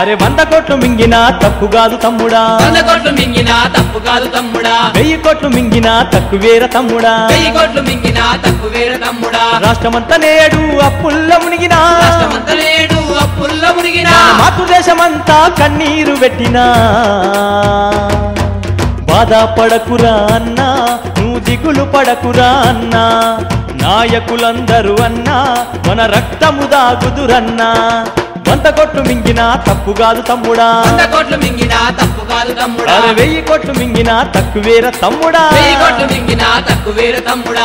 అరే వంద కోట్లు మింగినా తప్పు కాదు తమ్ముడా వంద కోట్లు మింగినా తప్పు కాదు తమ్ముడా వెయ్యి కోట్లు మింగినా తక్కువేర తమ్ముడా వెయ్యి కోట్లు మింగినా తప్పు వేరు తమ్ముడా రాష్ట్రమంతా నేడు అప్పుల్ల మునిగినా రాష్ట్రమంత లేడు అప్పుల్ల మునిగినా మాతృదేశమంతా కన్నీరు పెట్టినా బాధపడకురా అన్నా నువ్వు దిగులు పడకురా అన్నా నాయకులందరూ అన్నా మన రక్తము దాగుదురన్నా వంద కొట్లు మింగినా తప్పు కాదు తమ్ముడా వంద కోట్లు మింగినా తప్పు కాదు తమ్ముడా అరే వెయ్యి కొట్లు మింగినా తక్కువేర తమ్ముడా వెయ్యి కోట్లు మింగినా తప్పు వేరు తమ్ముడా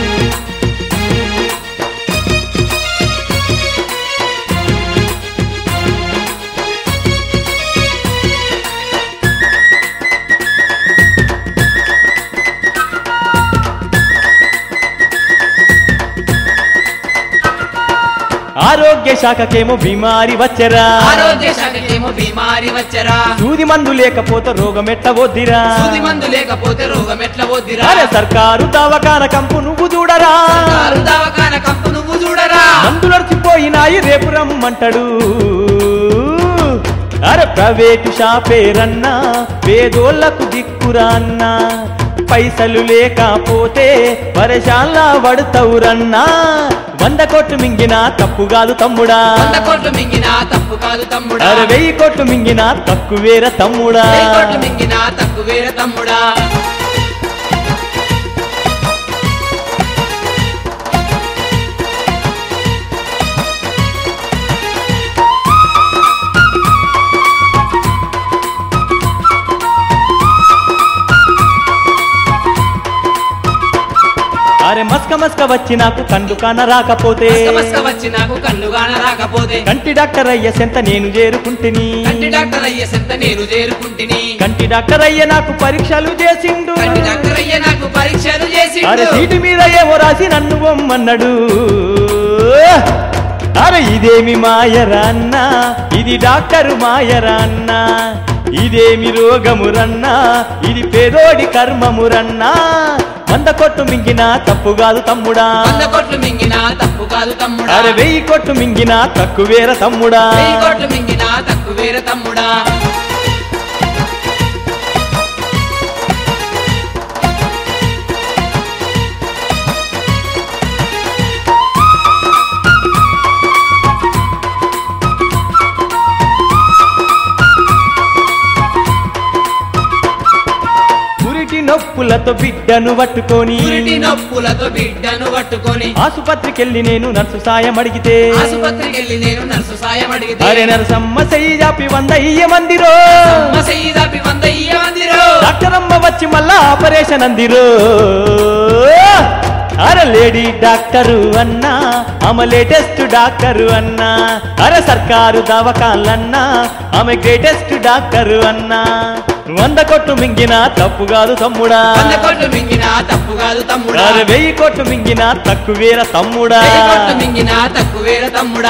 ఆరోగ్య శాఖకేమో బీమారి వచ్చరా ఆరోగ్య శాఖకేమో బీమారి వచ్చరా సూది మందు లేకపోతే రోగం ఎట్ల వద్దిరా సూది మందు లేకపోతే రోగం ఎట్ల వద్దిరా అరే సర్కారు దవాఖాన కంపు నువ్వు చూడరా సర్కారు దవాఖాన కంపు నువ్వు చూడరా మందులర్చిపోయినాయి రేపు రమ్మంటాడు అరే ప్రైవేటు షాపేరన్నా పేదోళ్లకు దిక్కురా అన్నా పైసలు లేకపోతే పరేషాన్లా పడుతవురన్నా వంద కోట్లు మింగినా తప్పు కాదు తమ్ముడా వంద కోట్లు మింగినా తప్పు కాదు తమ్ముడా అరే వెయ్యి కోట్లు మింగినా తక్కువేర తమ్ముడా వెయ్యి కోట్లు మింగినా తప్పు వేరు తమ్ముడా అరే మస్క మస్క వచ్చి నాకు కండు కాన రాకపోతే సమస్య వచ్చి నాకు కన్నుగాన రాకపోతే కంటి డాక్టర్ అయ్య సెంత నేను చేరుకుంటుని కంటి డాక్టర్ అయ్యే సెంత నేను చేరుకుంటిని కంటి డాక్టర్ అయ్య నాకు పరీక్షలు చేసిండు కంటి డాక్టర్ అయ్యే నాకు పరీక్షలు చేసి అరే సీటు మీద ఏమో రాసి నన్ను బొమ్మన్నాడు అరే ఇదేమి మాయరా అన్నా ఇది డాక్టరు మాయరా అన్నా ఇదేమి రోగమురన్నా ఇది పేదోడి కర్మమురన్నా వంద కొట్టు మింగినా తప్పు కాదు తమ్ముడా వంద కోట్లు మింగినా తప్పు కాదు తమ్ముడా అరే వెయ్యి కొట్టు మింగినా తక్కువేర తమ్ముడా వెయ్యి కోట్లు మింగినా తప్పు వేరు తమ్ముడా పురిటి నొప్పులతో బిడ్డను పట్టుకొని పురిటి నొప్పులతో బిడ్డను పట్టుకొని ఆసుపత్రికెళ్ళి నేను నర్సు సాయం అడిగితే ఆసుపత్రికి వెళ్ళి నేను నర్సు సాయం అడిగితే అరే నరసమ్మ చెయ్యి జాపి వంద ఇయ్య మందిరో అమ్మ సయ్యిదాపి వంద ఇయ్య మందిరో డాక్టర్ అమ్మ వచ్చి మళ్ళా ఆపరేషన్ అందిరో అరే లేడీ డాక్టరు అన్నా ఆమె లేటెస్ట్ డాక్టరు అన్నా అరే సర్కారు దవాఖాన్లన్నా ఆమె గ్రేటెస్ట్ డాక్టరు అన్నా వంద కొట్టు మింగినా తప్పు కాదు తమ్ముడా వంద కోట్లు మింగినా తప్పు కాదు తమ్ముడా అరే వెయ్యి కొట్టు మింగినా తక్కువేర తమ్ముడా వెయ్యి కోట్లు మింగినా తక్కువ వేరు తమ్ముడా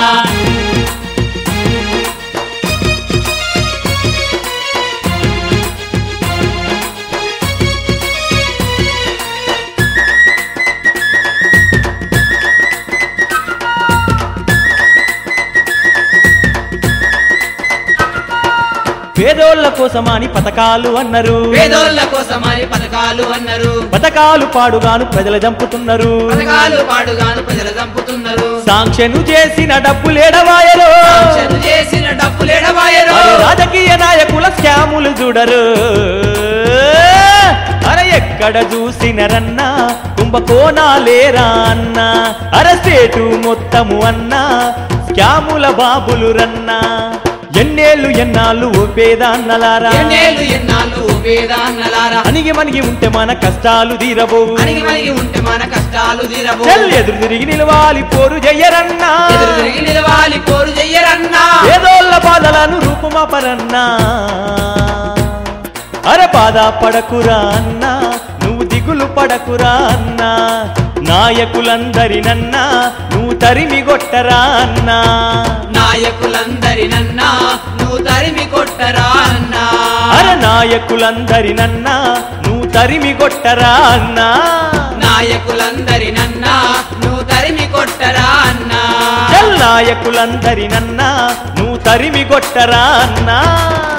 పేదోళ్ల కోసమని పథకాలు అన్నారు పేదోళ్ళ కోసమని పథకాలు అన్నారు పథకాలు పాడుగాను ప్రజలు చంపుతున్నారు పథకాలు పాడుగాను ప్రజలు చంపుతున్నారు సాంక్షను చేసిన డబ్బులేడవాయరు సాంక్షను చేసిన డబ్బులేడవాయరు మరి రాజకీయ నాయకుల స్కాములు చూడరు అర ఎక్కడ చూసినరన్నా కుంభకోణాలేరా అన్నా అర స్టేటు మొత్తము అన్నా స్కాముల బాబులు రన్నా ఎన్నేళ్ళు ఎన్నాళ్ళు ఓ పేద అన్నలారా ఎన్నేళ్ళు ఎన్నాళ్ళు వేదాన్నలారా అణిగి మనిగి ఉంటే మన కష్టాలు తీరబోవు అణిగి మణిగి ఉంటే మన కష్టాలు తీరబో చెల్ ఎదురు తిరిగి నిలవాలి పోరు చెయ్యరన్నా ఎదురు తిరిగి నిలవాలి పోరు చెయ్యరన్నా పేదోళ్ళ బాధలను రూపుమాపరన్నా అర బాధ పడకురా అన్నా నువ్వు దిగులు పడకురా అన్నా నాయకులందరినన్నా నువ్వు తరిమి కొట్టరా అన్నా నాయకులందరినన్నా నువ్వు తరిమి కొట్టరా అన్నా అర నాయకులందరినన్నా నువ్వు తరిమి కొట్టరా అన్నా నాయకులందరినన్నా నువ్వు తరిమి కొట్టరా అన్నా చల్ నాయకులందరినన్నా నువ్వు తరిమి కొట్టరా అన్నా